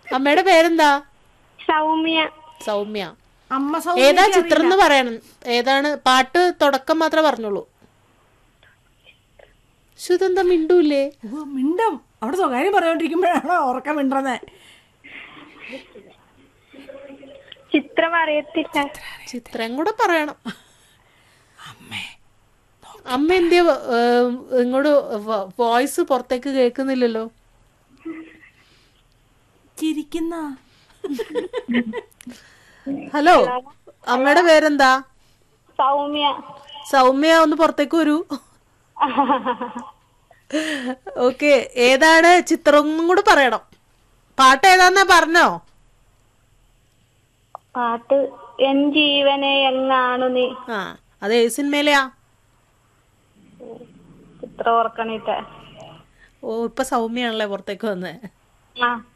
അമ്മയുടെ പേരെന്താ സൗമ്യ സൗമ്യ അമ്മ ഏതാ സൗമ്യ ചിത്രം എന്ന് പറയണം ഏതാണ് പാട്ട് തുടക്കം മാത്രമേ പറഞ്ഞോളൂ ശുതെന്താ മിണ്ടൂല്ലേ മിണ്ടും അവിടെ സ്വകാര്യം പറഞ്ഞോണ്ടിരിക്കുമ്പോഴാണോ ഉറക്കം മിണ്ടുന്നത് ചിത്രം അറിയത്തില്ല ചിത്രം കൂടെ പറയണം അമ്മ എന്തിയ ഇങ്ങോട്ട് വോയിസ് പുറത്തേക്ക് കേൾക്കുന്നില്ലല്ലോ ചിരിക്കുന്ന ഹലോ അമ്മയുടെ പേരെന്താ സൗമ്യ സൗമ്യ ഒന്ന് പുറത്തേക്ക് വരൂ ഓക്കെ ഏതാണ് ചിത്രം എന്നും കൂടെ പറയണം പാട്ട് ഏതാന്നാ പറഞ്ഞോ പാട്ട് എൻ ജീവനെ എങ്ങാണു നീ ആ അത് ഏത് സിനിമയിലെയാ ചിത്രം ഓർക്കണിട്ട ഓ ഇപ്പൊ സൗമ്യാണല്ലേ പുറത്തേക്ക് വന്നേ ആ